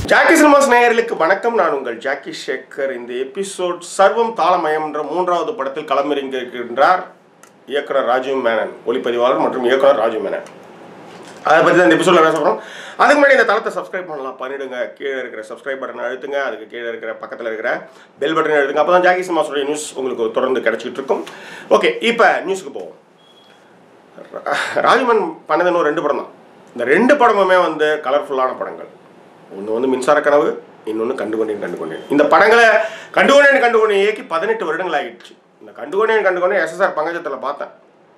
Jackie cinemas நேயர்களுக்கு வணக்கம் நான் உங்கள் ஜாக்கி ஷேக்கர் இந்த எபிசோட் சர்வம் தாளமயம் என்ற மூன்றாவது படத்தில் களமிறங்கியிருக்கின்றார் இயக்குனர் ராஜீவ் மேனன் ஒளிப்பதிவாளர் மற்றும் இயக்குனர் ராஜீவ் மேனன் அதை பற்றி தான் இந்த எபிசோடில் பேச போகிறோம் அதுக்கு முன்னாடி இந்த தளத்தை சப்ஸ்கிரைப் பண்ணலாம் பண்ணிடுங்க கீழே இருக்கிற சப்ஸ்கிரைப் பட்டன் அழுத்துங்க அதுக்கு கீழே இருக்கிற பக்கத்தில் இருக்கிற பெல் பட்டன் அழுத்துங்க அப்போ தான் ஜாக்கி சினிமாஸோடைய நியூஸ் உங்களுக்கு தொடர்ந்து கிடைச்சிட்டு இருக்கும் ஓகே இப்போ நியூஸுக்கு போவோம் ராஜமன் பண்ணது இன்னும் ரெண்டு படம் தான் இந்த ரெண்டு படமுமே வந்து கலர்ஃபுல்லான படங்கள் ஒன்று வந்து மின்சார கனவு இன்னொன்று கண்டுகொண்டேன் கண்டுகொண்டேன் இந்த படங்களை கண்டுகொண்டேன் கண்டுகொண்டேன் இயக்கி பதினெட்டு வருடங்கள் ஆகிடுச்சு இந்த கண்டுகொண்டேன் கண்டுகொண்டேன் எஸ்எஸ்ஆர் பங்கஜத்தில் பார்த்தேன்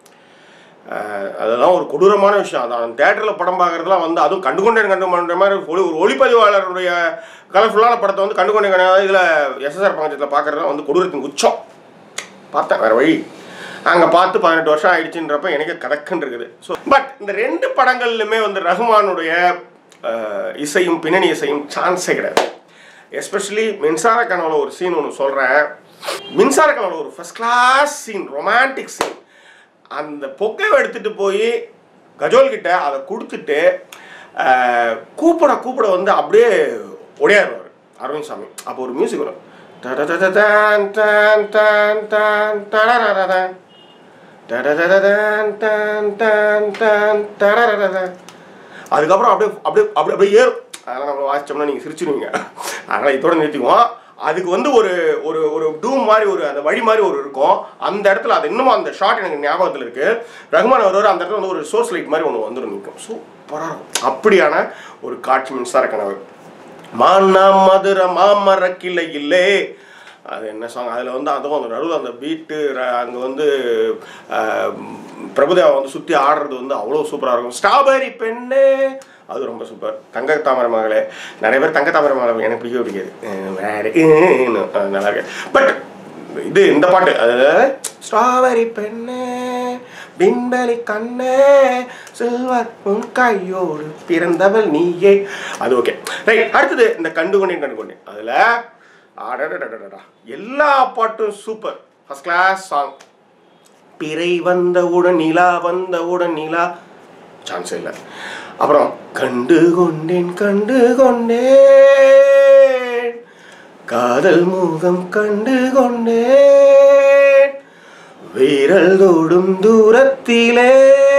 அஹ் அதெல்லாம் ஒரு கொடூரமான விஷயம் அதான் தேட்டரில் படம் பார்க்குறதுலாம் வந்து அதுவும் கண்டுகொண்டேன் கண்டுகொண்ட மாதிரி ஒளி ஒரு ஒளிப்பதிவாளருடைய கலர்ஃபுல்லான படத்தை வந்து கண்டுகொண்டேன் கண்டு இதில் எஸ்எஸ்ஆர் பங்கஜத்தில் பார்க்குறதுலாம் வந்து கொடூரத்தின் உச்சம் பார்த்தேன் வேறு வழி அங்கே பார்த்து பதினெட்டு வருஷம் ஆயிடுச்சுன்றப்ப எனக்கு கடக்குன்னு இருக்குது ஸோ பட் இந்த ரெண்டு படங்கள்லையுமே வந்து ரஹ்மானுடைய அஹ், இசையும் பின்னணி இசையும் சான்ஸே கிடையாது எஸ்பெஷலி மின்சார கனவுல ஒரு சீன் ஒன்று சொல்கிறேன் மின்சார கனவுல ஒரு first class scene romantic scene அந்த பொக்கையை எடுத்துகிட்டு போய் கஜோல் கிட்ட அதை கொடுத்துட்டு அஹ், கூப்பிட கூப்பிட வந்து அப்படியே ஒடையாடுவார் அரவிந்த் சாமி அப்போ ஒரு மியூசிக் வரும் டடடடடான் டான் டான் டான் டடடடடான். டடடடடான் டான் டான் டான் டடடடடான். அதுக்கப்புறம் அப்படியே அப்படியே அப்படியே அப்படியே ஏறும் அதெல்லாம் நம்ம வாசிச்சோம்னா நீங்கள் சிரிச்சிருவீங்க அதனால் இதோட நிறுத்திக்குவோம் அதுக்கு வந்து ஒரு ஒரு ஒரு டூம் மாதிரி ஒரு அந்த வழி மாதிரி ஒரு இருக்கும் அந்த இடத்துல அது இன்னமும் அந்த ஷாட் எனக்கு ஞாபகத்தில் இருக்கு ரகுமான் வருவார் அந்த இடத்துல வந்து ஒரு சோர்ஸ் லைட் மாதிரி ஒன்று வந்துடும் நிற்கும் சூப்பராக இருக்கும் அப்படியான ஒரு காட்சி மின்சார கனவு மானா மதுர மாமர கிளை இல்லே அது என்ன சாங் அதில் வந்து அதுவும் அந்த நடுவில் அந்த பீட்டு அங்கே வந்து அஹ், பிரபுதேவா வந்து சுற்றி ஆடுறது வந்து அவ்வளோ சூப்பராக இருக்கும் ஸ்ட்ராபெரி பெண்ணே அது ரொம்ப சூப்பர் தங்க தாமரை மகளே நிறைய பேர் தங்க தாமரை மகளை எனக்கு பிடிக்கவே பிடிக்காது அஹ், வேற ஏன்னு, அது நல்லா இருக்கு பட் இது இந்த பாட்டு அதாவது ஸ்ட்ராபெரி பெண்ணே பின்பலி கண்ணே சில்வர் உன் கையோடு பிறந்தவள் நீயே அது ஓகே ரைட் அடுத்தது இந்த கண்டுகொண்டேன் கண்டுகொண்டேன் அதில் அடடடடடா எல்லா பாட்டும் சூப்பர் ஃபர்ஸ்ட் கிளாஸ் சாங் பிறை வந்தவுடன் நிலா வந்தவுடன் நிலா சான்ஸ் இல்லை அப்புறம் கண்டு கொண்டேன் கண்டு கொண்டேன் காதல் முகம் கண்டு கொண்டேன் வீரல் தொடும் தூரத்திலே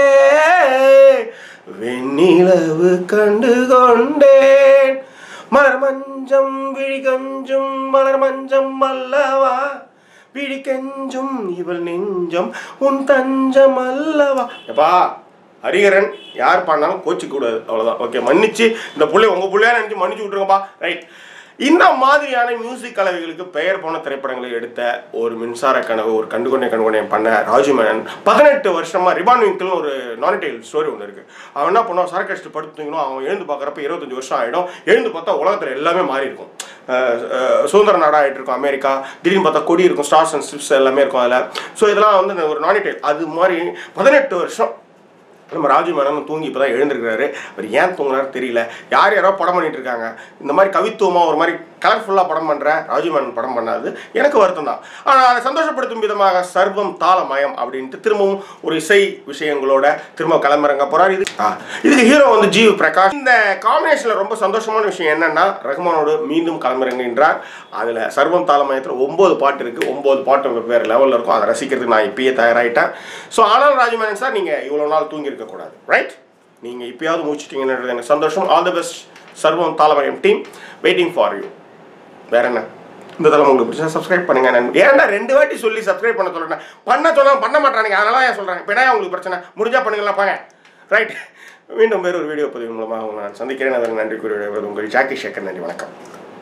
வெண்ணிலவு கண்டு கொண்டேன் மலர் மஞ்சம் விழி கஞ்சும் மலர் மஞ்சம் அல்லவா விழி கெஞ்சும் இவள் நெஞ்சம் உன் தஞ்சம் அல்லவா எப்பா ஹரிஹரன் யார் பண்ணாலும் கோச்சிக்க கூடாது அவ்வளோதான் ஓகே மன்னிச்சு இந்த புள்ளை உங்கள் புள்ளையா நினச்சி மன்னிச்சு விட்ருங்கப்பா ரைட் இந்த மாதிரியான மியூசிக் கலவைகளுக்கு பெயர் போன திரைப்படங்களை எடுத்த ஒரு மின்சார கனவு ஒரு கண்டுகொண்டே கண்டுகொண்டே பண்ண ராஜு மேனன் பதினெட்டு வருஷமா ரிபான் விங்கிள்னு ஒரு நானிடைல் ஸ்டோரி ஒன்று இருக்கு அவன் என்ன பண்ணுவான் சரக்கு அடிச்சுட்டு படுத்துக்கணும் அவன் எழுந்து பார்க்குறப்ப இருபத்தஞ்சு வருஷம் ஆகிடும் எழுந்து பார்த்தா உலகத்தில் எல்லாமே மாறி இருக்கும் அஹ் அஹ் சுதந்திர நாடாகிட்டு இருக்கும் அமெரிக்கா திடீர்னு பார்த்தா கொடி இருக்கும் ஸ்டார்ஸ் அண்ட் ஸ்ட்ரிப்ஸ் எல்லாமே இருக்கும் அதில் ஸோ இதெல்லாம் வந்து ஒரு நானிடைல் அது மாதிரி பதினெட்டு வருஷம் நம்ம ராஜு மேனன் தூங்கி இப்போ தான் எழுந்திருக்கிறாரு அவர் ஏன் தூங்குறாரு தெரியல யார் யாரோ படம் பண்ணிட்டு இருக்காங்க இந்த மாதிரி கவித்துவமாக ஒரு மாதிரி கலர்ஃபுல்லாக படம் பண்ணுற ராஜு மேனன் படம் பண்ணாது எனக்கு வருத்தம் தான் ஆனால் அதை சந்தோஷப்படுத்தும் விதமாக சர்வம் தாளமயம் அப்படின்ட்டு திரும்பவும் ஒரு இசை விஷயங்களோட திரும்ப கிளம்புறங்க போகிறார் இது ஆ, இதுக்கு ஹீரோ வந்து ஜீவ் பிரகாஷ் இந்த காம்பினேஷனில் ரொம்ப சந்தோஷமான விஷயம் என்னன்னா ரஹ்மானோடு மீண்டும் கிளம்புறங்கன்றார் அதில் சர்வம் தாளமயத்தில் ஒம்பது பாட்டு இருக்குது ஒம்பது பாட்டு வெவ்வேறு லெவலில் இருக்கும் அதை ரசிக்கிறதுக்கு நான் இப்பயே தயாராகிட்டேன் ஸோ ஆனால் ராஜமேனன் சார் நீங்கள் இவ்வளோ நாள் தூங்கி இருக்கக்கூடாது ரைட் நீங்கள் இப்பயாவது முடிச்சிட்டீங்கன்றது எனக்கு சந்தோஷம் all the best Sarvam Thaalamayam team waiting for you வேற என்ன இந்த தளம் உங்களுக்கு பிடிச்சா சப்ஸ்கிரைப் பண்ணுங்க நண்பர் ஏன்டா ரெண்டு வாட்டி சொல்லி சப்ஸ்கிரைப் பண்ண சொல்றேன் பண்ண சொன்னா பண்ண மாட்டானுங்க அதனால ஏன் சொல்றேன் இப்போ என்ன உங்களுக்கு பிரச்சனை முடிஞ்சா பண்ணுங்களா பாங்க ரைட் மீண்டும் வேறு ஒரு வீடியோ பதிவு மூலமாக உங்களை நான் சந்திக்கிறேன் அதற்கு நன்றி கூறி விடைபெறுவது உங்கள் ஜாக்கி சேகர் நன்றி வணக்கம்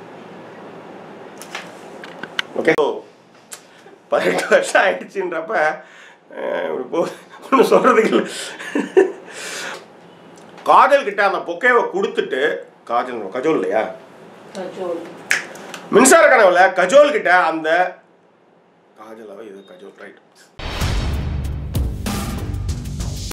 ஓகே ஸோ பதினெட்டு வருஷம் ஆயிடுச்சுன்றப்ப அஹ், இப்படி போ ஒன்றும் சொல்கிறதுக்கு இல்லை காஜல் கிட்ட அந்த பொக்கேவை கொடுத்துட்டு காஜல் கஜோல் இல்லையா கஜோல் மின்சார கனவுல கஜோல் கிட்ட அந்த காஜலாவே இது கஜோல் ரைட்